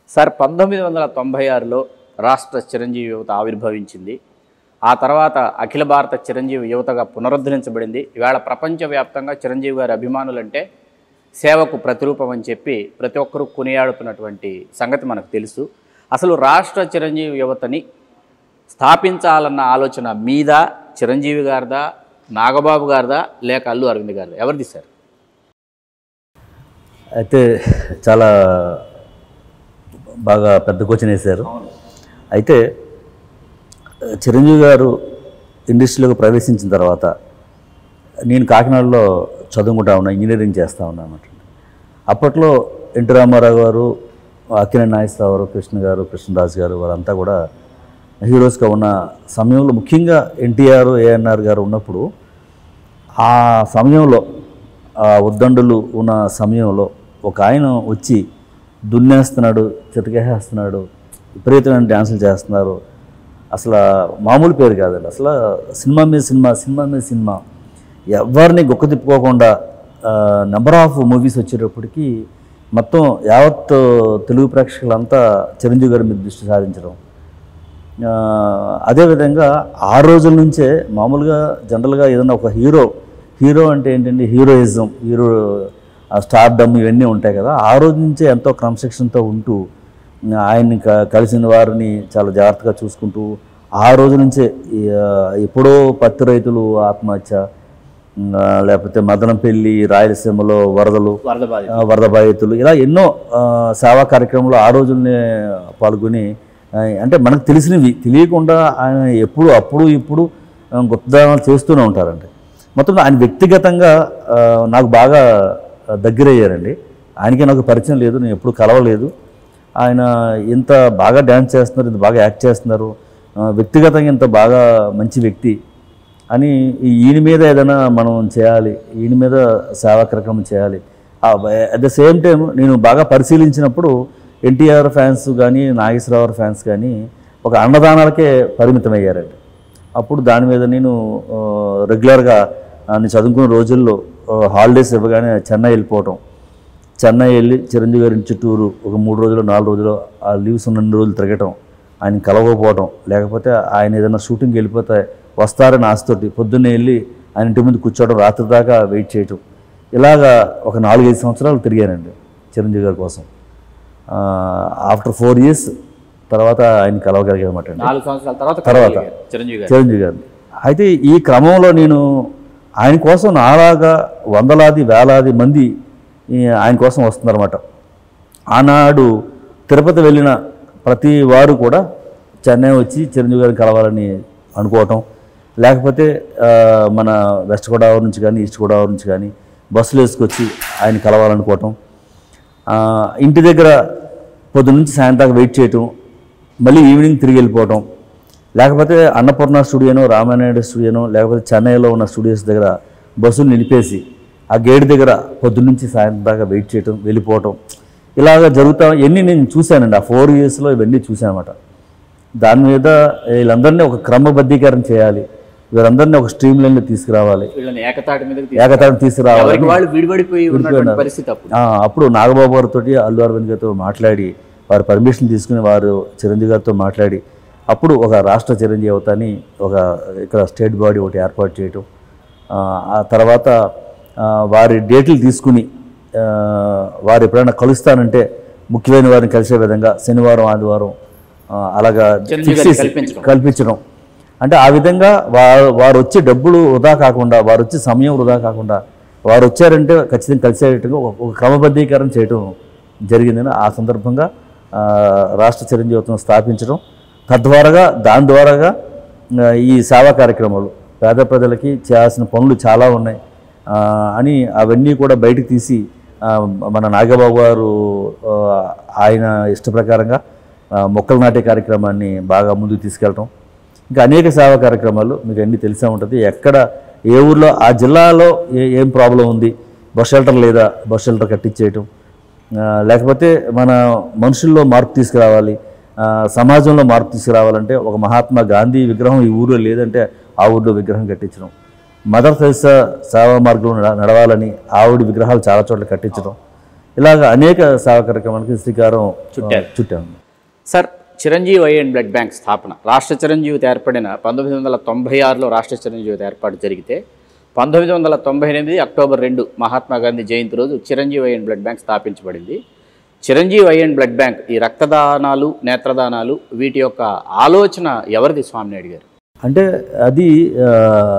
Sir పంతొమ్మిది వందల తొంభై ఆరులో రాష్ట్ర చిరంజీవి యువత ఆవిర్భవించింది ఆ తర్వాత అఖిల భారత చిరంజీవి యువతగా పునరుద్ధరించబడింది ఇవాళ ప్రపంచవ్యాప్తంగా చిరంజీవి గారి అభిమానులంటే సేవకు ప్రతిరూపం అని చెప్పి ప్రతి ఒక్కరూ కొనియాడుతున్నటువంటి సంగతి మనకు తెలుసు అసలు రాష్ట్ర చిరంజీవి యువతని స్థాపించాలన్న ఆలోచన మీద చిరంజీవి గారిదా నాగబాబు గారిదా లేక అల్లు అరవింద్ గారిదా ఎవరిది సార్ అయితే చాలా బాగా పెద్ద క్వశ్చన్ వేశారు అయితే చిరంజీవి గారు ఇండస్ట్రీలోకి ప్రవేశించిన తర్వాత నేను కాకినాడలో చదువుకుంటా ఉన్నా ఇంజనీరింగ్ చేస్తూ ఉన్నా అన్నమాట అప్పట్లో ఎన్టీ రామారావు గారు అక్కిన నాగేశ్వరరావు గారు కృష్ణ గారు కృష్ణరాజు గారు వారంతా కూడా హీరోస్గా ఉన్న సమయంలో ముఖ్యంగా ఎన్టీఆర్ ఏఎన్ఆర్ గారు ఉన్నప్పుడు ఆ సమయంలో ఆ ఉద్దండులు ఉన్న సమయంలో ఒక ఆయన వచ్చి దున్నేస్తున్నాడు చితకేసేస్తున్నాడు విపరీతమైన డ్యాన్సులు చేస్తున్నారు అసలు మామూలు పేరు కాదండి అసలు సినిమా మీద సినిమా సినిమా మీద సినిమా ఎవరిని గొక్క తిప్పుకోకుండా నెంబర్ ఆఫ్ మూవీస్ వచ్చేటప్పటికి మొత్తం యావత్ తెలుగు ప్రేక్షకులంతా చిరంజీవి గారి మీద దృష్టి సారించడం ఆ, అదేవిధంగా ఆ రోజుల నుంచే మామూలుగా జనరల్గా ఏదైనా ఒక హీరో హీరో అంటే ఏంటంటే హీరోయిజం హీరో స్టార్డమ్ ఇవన్నీ ఉంటాయి కదా ఆ రోజు నుంచే ఎంతో క్రమశిక్షణతో ఉంటూ ఆ, ఆయన్ని క- కలిసిన వారిని చాలా జాగ్రత్తగా చూసుకుంటూ ఆ రోజు నుంచే ఈ, ఆ, ఎప్పుడో పత్తి రైతులు ఆత్మహత్య ఆ, లేకపోతే మదనపల్లి రాయలసీమలో వరదలు వరద బాధిత ఆ, వరద బాధితులు ఇలా ఎన్నో ఆ, సేవా కార్యక్రమంలో ఆ రోజుల్నే పాల్గొని ఆ, అంటే మనకు తెలిసినవి తెలియకుండా ఆయన ఎప్పుడు అప్పుడు ఇప్పుడు ఆ, గొప్పదనాలు చేస్తూనే ఉంటారండి మొత్తం ఆయన వ్యక్తిగతంగా ఆ, నాకు బాగా దగ్గరయ్యారండి ఆయనకి నాకు పరిచయం లేదు నేను ఎప్పుడు కలవలేదు ఆయన ఇంత బాగా డ్యాన్స్ చేస్తున్నారు ఇంత బాగా యాక్ట్ చేస్తున్నారు ఆ, వ్యక్తిగతంగా ఇంత బాగా మంచి వ్యక్తి అని ఈ ఈయన మీద ఏదైనా మనం చేయాలి ఈయన మీద సేవా కార్యక్రమం చేయాలి అట్ ద సేమ్ టైం నేను బాగా పరిశీలించినప్పుడు ఎన్టీఆర్ ఫ్యాన్స్ కానీ నాగేశ్వరరావు ఫ్యాన్స్ కానీ ఒక అన్నదానాలకే పరిమితమయ్యారండి అప్పుడు దాని మీద నేను ఆ, రెగ్యులర్గా ఆ, నేను చదువుకున్న రోజుల్లో ఆ, హాలిడేస్ ఇవ్వగానే చెన్నై వెళ్ళిపోవటం చెన్నై వెళ్ళి చిరంజీవి గారి చుట్టూరు ఒక మూడు రోజులు నాలుగు రోజులు ఆ లీవ్స్ ఉన్న రెండు రోజులు తిరగటం ఆయన కలవకపోవటం లేకపోతే ఆయన ఏదైనా షూటింగ్కి వెళ్ళిపోతే వస్తారని ఆశతోటి పొద్దున్నే వెళ్ళి ఆయన ఇంటి ముందు కూర్చోవడం రాత్రి దాకా వెయిట్ చేయటం ఇలాగా ఒక నాలుగైదు సంవత్సరాలు తిరిగానండి చిరంజీవి గారి కోసం ఆఫ్టర్ ఫోర్ ఇయర్స్ తర్వాత ఆయన కలవగలిగామట అండి నాలుగు సంవత్సరాల తర్వాత తర్వాత. కలవగలిగారు చిరంజీవి గారు చిరంజీవి గారిని అయితే ఈ క్రమంలో నేను ఆయన కోసం నాలాగా వందలాది వేలాది మంది ఈ ఆయన కోసం వస్తున్నారన్నమాట ఆనాడు తిరుపతి వెళ్ళిన ప్రతి వారు కూడా చెన్నై వచ్చి చిరంజీవి గారిని కలవాలని అనుకోవటం లేకపోతే ఆ, మన వెస్ట్ గోదావరి నుంచి కానీ ఈస్ట్ గోదావరి నుంచి కానీ బస్సులు వేసుకొచ్చి ఆయన కలవాలనుకోవటం ఆ, ఇంటి దగ్గర పొద్దు నుంచి సాయంత్రం దాకా వెయిట్ చేయటం మళ్ళీ ఈవినింగ్ తిరిగి వెళ్ళిపోవటం లేకపోతే అన్నపూర్ణ స్టూడియోనో రామానాయుడు స్టూడియోనో లేకపోతే చెన్నైలో ఉన్న స్టూడియోస్ దగ్గర బస్సులు నిలిపేసి ఆ గేట్ దగ్గర పొద్దు నుంచి సాయంత్రం దాకా వెయిట్ చేయటం వెళ్ళిపోవటం ఇలాగ జరుగుతా ఎన్ని నేను చూశానండి ఆ ఫోర్ ఇయర్స్లో ఇవన్నీ చూశానమాట దాని మీద వీళ్ళందరినీ ఒక క్రమబద్ధీకరణ చేయాలి వీళ్ళందరినీ ఒక స్ట్రీమ్ లైన్లో తీసుకురావాలి వీళ్ళని ఏకతాటి మీదకి ఏకతారం తీసుకురావాలి ఎవరికి వాళ్ళు విడిపడిపోయి ఉన్నటువంటి పరిస్థితి అప్పుడు ఆ, అప్పుడు నాగబాబు గారితో అల్లు అరవింద్ గారితో మాట్లాడి వారి పర్మిషన్ తీసుకుని వారు చిరంజీవి గారితో మాట్లాడి అప్పుడు ఒక రాష్ట్ర చిరంజీవి అవుతాని ఒక ఇక్కడ స్టేట్ బాడీ ఒకటి ఏర్పాటు చేయటం ఆ, ఆ తర్వాత ఆ, వారి డేట్లు తీసుకుని ఆ, వారు ఎప్పుడైనా కలుస్తానంటే ముఖ్యమైన వారిని కలిసే విధంగా శనివారం ఆదివారం ఆ, అలాగా చిరంజీవి fix గారికి చేసి- కల్పించడం. కల్పించడం అంటే ఆ విధంగా వారు వారు వచ్చే డబ్బులు వృధా కాకుండా వారు వచ్చే సమయం వృధా కాకుండా వారు వచ్చారంటే ఖచ్చితంగా కలిసేటట్టుగా ఒక ఒక క్రమబద్ధీకరణ చేయడం జరిగిందని ఆ సందర్భంగా ఆ, రాష్ట్ర చిరంజీవిత్వం స్థాపించడం తద్వారాగా దాని ద్వారాగా ఆ, ఈ సేవా కార్యక్రమాలు పేద ప్రజలకి చేయాల్సిన పనులు చాలా ఉన్నాయి ఆ, అని అవన్నీ కూడా బయటకు తీసి ఆ, మన నాగబాబు గారు ఆ, ఆయన ఇష్ట ప్రకారంగా ఆ, మొక్కలు నాటే కార్యక్రమాన్ని బాగా ముందుకు తీసుకెళ్ళటం ఇంకా అనేక సేవా కార్యక్రమాలు మీకు అన్నీ తెలిసే ఉంటుంది ఎక్కడ ఏ ఊర్లో ఆ జిల్లాలో ఏ ఏం ప్రాబ్లం ఉంది బస్ షెల్టర్ లేదా బస్ షెల్టర్ కట్టించేయటం ఆ, లేకపోతే మన మనుషుల్లో మార్పు తీసుకురావాలి ఆ, సమాజంలో మార్పు తీసుకురావాలంటే ఒక మహాత్మా గాంధీ విగ్రహం ఈ ఊరిలో లేదంటే ఆ ఊరిలో విగ్రహం కట్టించడం మదర్ తెరిసా సేవా మార్గంలో నడ- నడవాలని ఆవిడ విగ్రహాలు చాలా చోట్ల కట్టించడం ఇలాగ అనేక సేవా కార్యక్రమాలకి శ్రీకారం చుట్టారు. చుట్టాము sir Chiranjeevi eye and blood bank స్థాపన రాష్ట్ర చిరంజీవిత ఏర్పడిన పంతొమ్మిది వందల తొంభై ఆరులో రాష్ట్ర చిరంజీవిత ఏర్పాటు జరిగితే పంతొమ్మిది వందల తొంభై ఎనిమిది అక్టోబర్ రెండు మహాత్మా గాంధీ జయంతి రోజు Chiranjeevi eye and blood bank స్థాపించబడింది Chiranjeevi eye and blood bank ఈ రక్తదానాలు నేత్రదానాలు వీటి యొక్క ఆలోచన ఎవరిది స్వామినాయుడు గారు అంటే అది ఆ,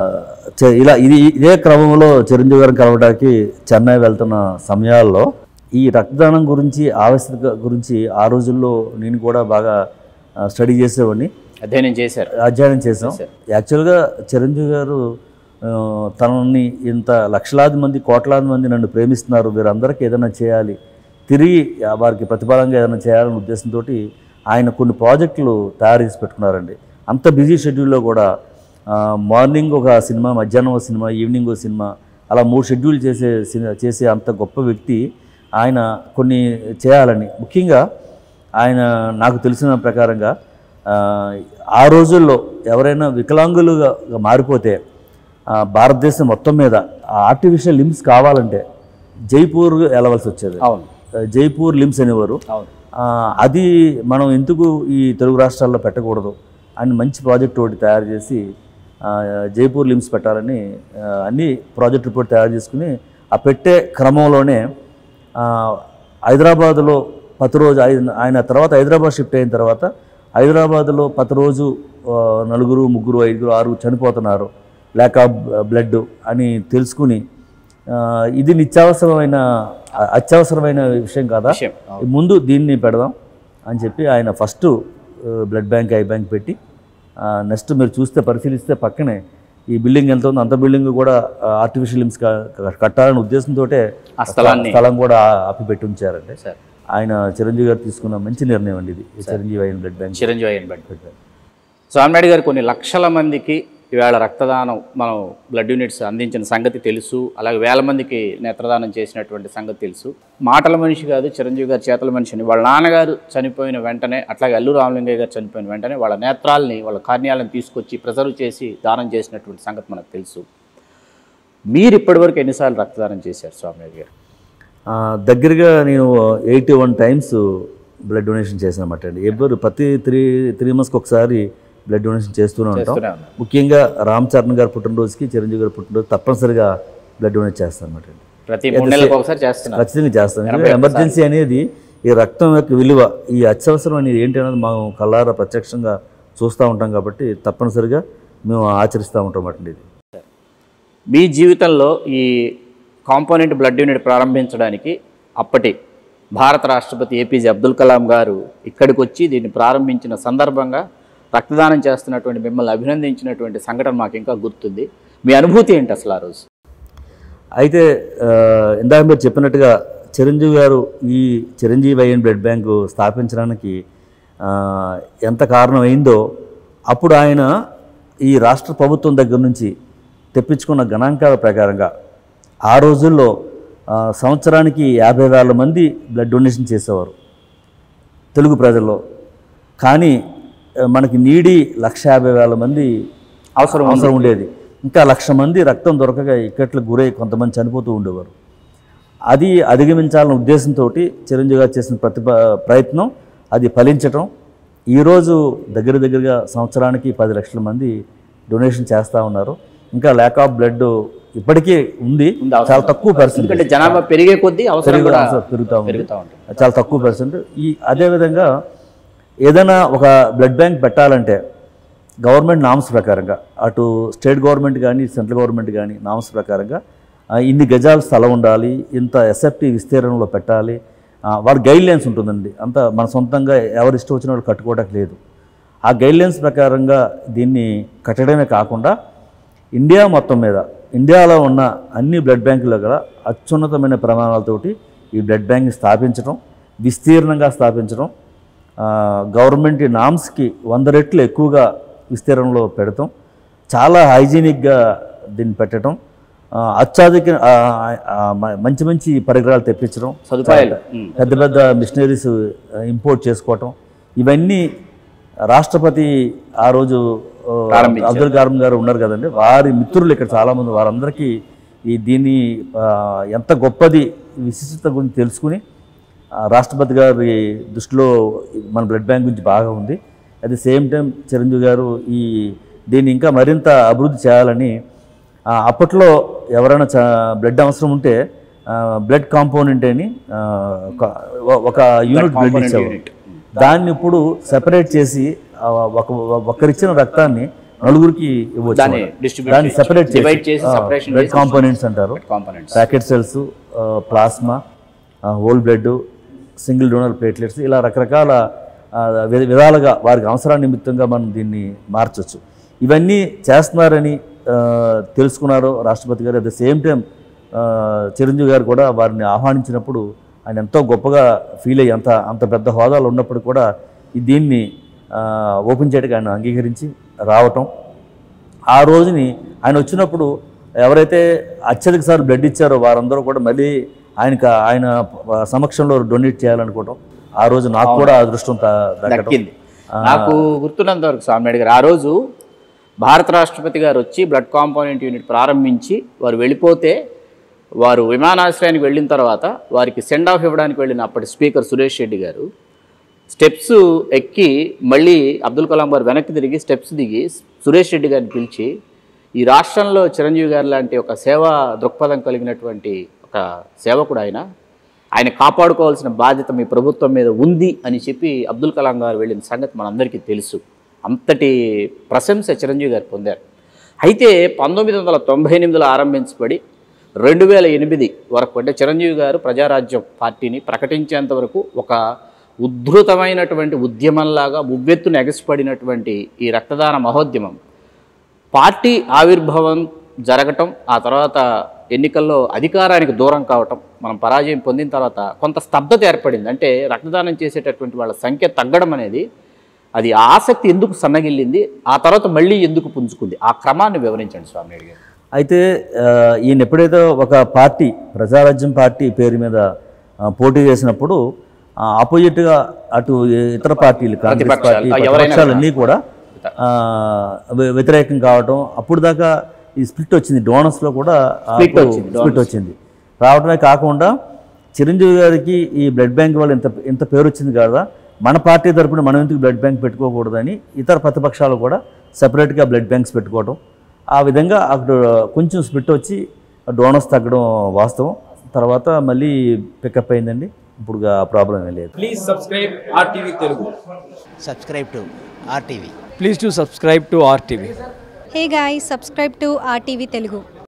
చ- ఇలా ఇది ఇదే క్రమంలో చిరంజీవి గారిని కలవడానికి చెన్నై వెళ్తున్న సమయాల్లో ఈ రక్తదానం గురించి ఆవశ్యకత గురించి ఆ రోజుల్లో నేను కూడా బాగా ఆ, స్టడీ చేసేవాడిని అధ్యయనం చేశారు అధ్యయనం చేసాం యాక్చువల్గా చిరంజీవి గారు ఆ, తనని ఇంత లక్షలాది మంది కోట్లాది మంది నన్ను ప్రేమిస్తున్నారు వీరందరికీ ఏదైనా చేయాలి తిరిగి ఆ, వారికి ప్రతిఫలంగా ఏదైనా చేయాలనే ఉద్దేశంతో ఆయన కొన్ని ప్రాజెక్టులు తయారు చేసి పెట్టుకున్నారండి అంత బిజీ షెడ్యూల్లో కూడా ఆ, మార్నింగ్ ఒక సినిమా మధ్యాహ్నం ఒక సినిమా ఈవినింగ్ ఒక సినిమా అలా మూడు షెడ్యూల్ చేసే సిని- చేసే అంత గొప్ప వ్యక్తి ఆయన కొన్ని చేయాలని ముఖ్యంగా ఆయన నాకు తెలిసిన ప్రకారంగా ఆ, ఆ రోజుల్లో ఎవరైనా వికలాంగులుగా మారిపోతే ఆ, భారతదేశం మొత్తం మీద ఆర్టిఫిషియల్ లిమ్స్ కావాలంటే జైపూర్ వెళ్ళవలసి వచ్చేది అవును ఆ, జైపూర్ లిమ్స్ అనేవారు అవును ఆ, అది మనం ఎందుకు ఈ తెలుగు రాష్ట్రాల్లో పెట్టకూడదు అని మంచి ప్రాజెక్ట్ ఒకటి తయారు చేసి ఆ, జైపూర్ లిమ్స్ పెట్టాలని ఆ, అన్ని ప్రాజెక్ట్ రిపోర్ట్ తయారు చేసుకుని ఆ పెట్టే క్రమంలోనే ఆ, హైదరాబాదులో పది రోజు ఆయన ఆయన తర్వాత హైదరాబాద్ షిఫ్ట్ అయిన తర్వాత హైదరాబాద్లో పది రోజు ఆ, నలుగురు ముగ్గురు ఐదుగురు ఆరు చనిపోతున్నారు ల్యాక్ ఆఫ్ బ్లడ్ అని తెలుసుకుని ఆ, ఇది నిత్యావసరమైన అ- అత్యవసరమైన విషయం కాదా విషయం ముందు దీన్ని పెడదాం అని చెప్పి ఆయన first blood bank eye bank పెట్టి నెక్స్ట్ మీరు చూస్తే పరిశీలిస్తే పక్కనే ఈ బిల్డింగ్ ఎంత ఉందో అంత బిల్డింగ్ కూడా ఆర్టిఫిషియల్ లిమ్స్ కట్టాలనే ఉద్దేశంతో ఆ స్థలాన్ని స్థలం కూడా ఆపి పెట్టి ఉంచారండి సార్ ఆయన చిరంజీవి గారు తీసుకున్న మంచి నిర్ణయం అండి ఇది ఈ చిరంజీవి అయిన blood bank Chiranjeevi eye and blood bank Swaminaidu గారు కొన్ని లక్షల మందికి ఈవేళ రక్తదానం మనం బ్లడ్ యూనిట్స్ అందించిన సంగతి తెలుసు అలాగే వేల మందికి నేత్రదానం చేసినటువంటి సంగతి తెలుసు మాటల మనిషి కాదు చిరంజీవి గారు చేతల మనిషిని వాళ్ళ నాన్నగారు చనిపోయిన వెంటనే అట్లాగే అల్లు రామలింగయ్య గారు చనిపోయిన వెంటనే వాళ్ళ నేత్రాలని వాళ్ళ కార్యాలను తీసుకొచ్చి ప్రిజర్వ్ చేసి దానం చేసినటువంటి సంగతి మనకు తెలుసు మీరు ఇప్పటివరకు ఎన్నిసార్లు రక్తదానం చేశారు స్వామినాయుడు గారు ఆ, దగ్గరగా నేను eighty one times blood donation చేశాను అనమాట అండి ఎవరు ప్రతి త్రీ త్రీ మంత్స్కి ఒకసారి బ్లడ్ డొనేషన్ చేస్తూనే ఉంటాం చేస్తూనే ఉన్నారు ముఖ్యంగా రామ్ చరణ్ గారి పుట్టినరోజుకి చిరంజీవి గారి పుట్టినరోజు తప్పనిసరిగా బ్లడ్ డొనేట్ చేస్తాను అనమాట అండి ప్రతి మూడు నెలలకు ఒకసారి చేస్తున్నారు ఖచ్చితంగా చేస్తాను ఎందుకంటే ఎమర్జెన్సీ అనేది ఈ రక్తం యొక్క విలువ ఈ అత్యవసరం అనేది ఏంటి అనేది మనం కళ్ళారా ప్రత్యక్షంగా చూస్తూ ఉంటాం కాబట్టి తప్పనిసరిగా మేము ఆచరిస్తూ ఉంటాం అన్నమాట ఇది మీ జీవితంలో ఈ కాంపోనెంట్ బ్లడ్ యూనిట్ ప్రారంభించడానికి అప్పటి భారత రాష్ట్రపతి ఏపీజే అబ్దుల్ కలాం గారు ఇక్కడికి వచ్చి దీన్ని ప్రారంభించిన సందర్భంగా రక్తదానం చేస్తున్నటువంటి మిమ్మల్ని అభినందించినటువంటి సంఘటన మాకు ఇంకా గుర్తుంది మీ అనుభూతి ఏంటి అసలు ఆ రోజు అయితే ఆ, ఇందాక మీరు చెప్పినట్టుగా చిరంజీవి గారు ఈ చిరంజీవి అయ్యన్ బ్లడ్ బ్యాంకు స్థాపించడానికి ఆ, ఎంత కారణం అయిందో అప్పుడు ఆయన ఈ రాష్ట్ర ప్రభుత్వం దగ్గర నుంచి తెప్పించుకున్న గణాంకాల ప్రకారంగా ఆ రోజుల్లో ఆ, సంవత్సరానికి యాభై వేల మంది బ్లడ్ డొనేషన్ చేసేవారు తెలుగు ప్రజల్లో కానీ ఆ, మనకి నీడి లక్ష యాభై వేల మంది అవసరం ఉంది. అవసరం ఉండేది ఇంకా లక్ష మంది రక్తం దొరకక ఇక్కట్లకు గురై కొంతమంది చనిపోతూ ఉండేవారు అది అధిగమించాలన్న ఉద్దేశంతో చిరంజీవి గారు చేసిన ప్రతిభ ప్రయత్నం అది ఫలించటం ఈరోజు దగ్గర దగ్గరగా సంవత్సరానికి పది లక్షల మంది డొనేషన్ చేస్తూ ఉన్నారు ఇంకా ల్యాక్ ఆఫ్ బ్లడ్ ఇప్పటికీ ఉంది ఉంది, అవసరం. చాలా తక్కువ పర్సెంట్ ఎందుకంటే జనాభా పెరిగే కొద్దీ అవసరం కూడా పెరుగుతూ ఉంది పెరుగుతూ ఉంటుంది చాలా తక్కువ పర్సెంట్ ఈ అదేవిధంగా ఏదైనా ఒక బ్లడ్ బ్యాంక్ పెట్టాలంటే గవర్నమెంట్ నామ్స్ ప్రకారంగా అటు స్టేట్ గవర్నమెంట్ కానీ సెంట్రల్ గవర్నమెంట్ కానీ నామ్స్ ప్రకారంగా ఆ, ఇన్ని గజాల స్థలం ఉండాలి ఇంత ఎస్ఎఫ్టీ విస్తీర్ణంలో పెట్టాలి ఆ, వారి గైడ్ లైన్స్ ఉంటుందండి అంత మన సొంతంగా ఎవరు ఇష్టం వచ్చిన వాళ్ళు కట్టుకోవడానికి లేదు ఆ గైడ్ లైన్స్ ప్రకారంగా దీన్ని కట్టడమే కాకుండా ఇండియా మొత్తం మీద ఇండియాలో ఉన్న అన్ని బ్లడ్ బ్యాంకులో గల అత్యున్నతమైన ప్రమాణాలతోటి ఈ బ్లడ్ బ్యాంక్ని స్థాపించడం విస్తీర్ణంగా స్థాపించడం ఆ, గవర్నమెంట్ నామ్స్కి వంద రెట్లు ఎక్కువగా విస్తీర్ణంలో పెడతాం చాలా హైజీనిక్గా దీన్ని పెట్టడం ఆ, అత్యాధిక ఆ, ఆ, మ- మంచి మంచి పరికరాలు తెప్పించడం సదుపాయాలు ఉమ్. పెద్ద పెద్ద మిషనరీస్ ఇంపోర్ట్ చేసుకోవటం ఇవన్నీ రాష్ట్రపతి ఆ రోజు ఆ, ప్రారంభించారు. అబ్దుల్ కలాం గారు ఉన్నారు కదండి వారి మిత్రులు ఇక్కడ చాలామంది వారందరికీ ఈ దీన్ని ఆ, ఎంత గొప్పది విశిష్టత గురించి తెలుసుకుని ఆ, రాష్ట్రపతి గారి దృష్టిలో మన బ్లడ్ బ్యాంక్ గురించి బాగా ఉంది at the same time Chiranjeevi గారు ఈ దీన్ని ఇంకా మరింత అభివృద్ధి చేయాలని ఆ, అప్పట్లో ఎవరైనా చ బ్లడ్ అవసరం ఉంటే ఆ, బ్లడ్ కాంపోనెంట్ అని ఆ, ఒక- ఒక యూనిట్ బ్లడ్ component ఇచ్చేవారు unit. దాన్ని ఇప్పుడు సెపరేట్ చేసి ఆ, ఒక ఒకరిచ్చిన రక్తాన్ని నలుగురికి ఇవ్వచ్చు దాన్ని అన్నమాట. distribute దాన్ని చేసి, సెపరేట్ divide చేసి, separation బ్లడ్ చేసి కాంపోనెంట్స్ అంటారు components packet cells plasma whole blood single donor platelets ఇలా రకరకాల ఆ, వి- విధాలుగా వారికి అవసరాన్ని నిమిత్తంగా మనం దీన్ని మార్చొచ్చు ఇవన్నీ చేస్తున్నారని ఆ, తెలుసుకున్నారు రాష్ట్రపతి గారు at the same time Chiranjeevi గారు కూడా వారిని ఆహ్వానించినప్పుడు ఆయన ఎంతో గొప్పగా ఫీల్ అయ్యి అంత అంత పెద్ద హోదాలో ఉన్నప్పుడు కూడా ఈ దీన్ని ఆ, ఓపెన్ చేయడానికి ఆయన అంగీకరించి రావటం ఆ రోజుని ఆయన వచ్చినప్పుడు ఎవరైతే అత్యధిక సార్లు బ్లడ్ ఇచ్చారో వారందరూ కూడా మళ్ళీ ఆయనకు ఆయన సమక్షంలో డొనేట్ చేయాలనుకోవటం ఆ రోజు నాకు కూడా ఆ అదృష్టం త- దక్కడం దక్కింది నాకు గుర్తున్నంత వరకు స్వామినాయుడు గారు ఆ రోజు భారత రాష్ట్రపతి గారు వచ్చి బ్లడ్ కాంపోనెంట్ యూనిట్ ప్రారంభించి వారు వెళ్ళిపోతే వారు విమానాశ్రయానికి వెళ్ళిన తర్వాత వారికి సెండ్ ఆఫ్ ఇవ్వడానికి వెళ్ళిన అప్పటి స్పీకర్ సురేష్ రెడ్డి గారు స్టెప్స్ ఎక్కి మళ్ళీ అబ్దుల్ కలాం గారు వెనక్కి తిరిగి స్టెప్స్ దిగి సురేష్ రెడ్డి గారిని పిలిచి ఈ రాష్ట్రంలో చిరంజీవి గారు లాంటి ఒక సేవా దృక్పథం కలిగినటువంటి ఒక సేవకుడు ఆయన ఆయన కాపాడుకోవాల్సిన బాధ్యత మీ ప్రభుత్వం మీద ఉంది అని చెప్పి అబ్దుల్ కలాం గారు వెళ్ళిన సంగతి మనందరికీ తెలుసు అంతటి ప్రశంస చిరంజీవి గారు పొందారు అయితే పంతొమ్మిది వందల తొంభై ఎనిమిదిలో ఆరంభించబడి రెండు వేల ఎనిమిది వరకు అంటే చిరంజీవి గారు ప్రజారాజ్యం పార్టీని ప్రకటించేంత వరకు ఒక ఉద్ధృతమైనటువంటి ఉద్యమంలాగా ఉవ్వెత్తున ఎగసిపడినటువంటి ఈ రక్తదాన మహోద్యమం పార్టీ ఆవిర్భావం జరగటం ఆ తర్వాత ఎన్నికల్లో అధికారానికి దూరం కావటం మనం పరాజయం పొందిన తర్వాత కొంత స్తబ్దత ఏర్పడింది అంటే రక్తదానం చేసేటటువంటి వాళ్ళ సంఖ్య తగ్గడం అనేది అది ఆసక్తి ఎందుకు సన్నగిల్లింది ఆ తర్వాత మళ్ళీ ఎందుకు పుంజుకుంది ఆ క్రమాన్ని వివరించండి స్వామి గారు అయితే ఆ, ఈయన ఎప్పుడైతే ఒక పార్టీ ప్రజారాజ్యం పార్టీ పేరు మీద ఆ, పోటీ చేసినప్పుడు ఆపోజిట్గా అటు ఇతర పార్టీలు కాంగ్రెస్ ప్రతిపక్షాలు, పార్టీ ఎవరైనా ప్రతిపక్షాలన్నీ కూడా ఆ, వ్య- వ్యతిరేకం కావటం అప్పుడు దాకా ఈ స్ప్లిట్ వచ్చింది డోనర్స్లో కూడా Split వచ్చింది, స్ప్లిట్ వచ్చింది రావడమే కాకుండా చిరంజీవి గారికి ఈ బ్లడ్ బ్యాంక్ వల్ల ఇంత ఇంత పేరు వచ్చింది కదా మన పార్టీ తరపున మనం ఎందుకు బ్లడ్ బ్యాంక్ పెట్టుకోకూడదని ఇతర ప్రతిపక్షాలు కూడా సపరేట్గా బ్లడ్ బ్యాంక్స్ పెట్టుకోవడం ఆ విధంగా అక్కడ కొంచెం స్ప్లిట్ వచ్చి డోనర్స్ తగ్గడం వాస్తవం తర్వాత మళ్ళీ పికప్ అయిందండి ఇప్పుడు ఆ ప్రాబ్లం ఏం లేదు Please subscribe RTV Telugu. subscribe to RTV. Please do subscribe to RTV. Hey guys, subscribe to RTV Telugu.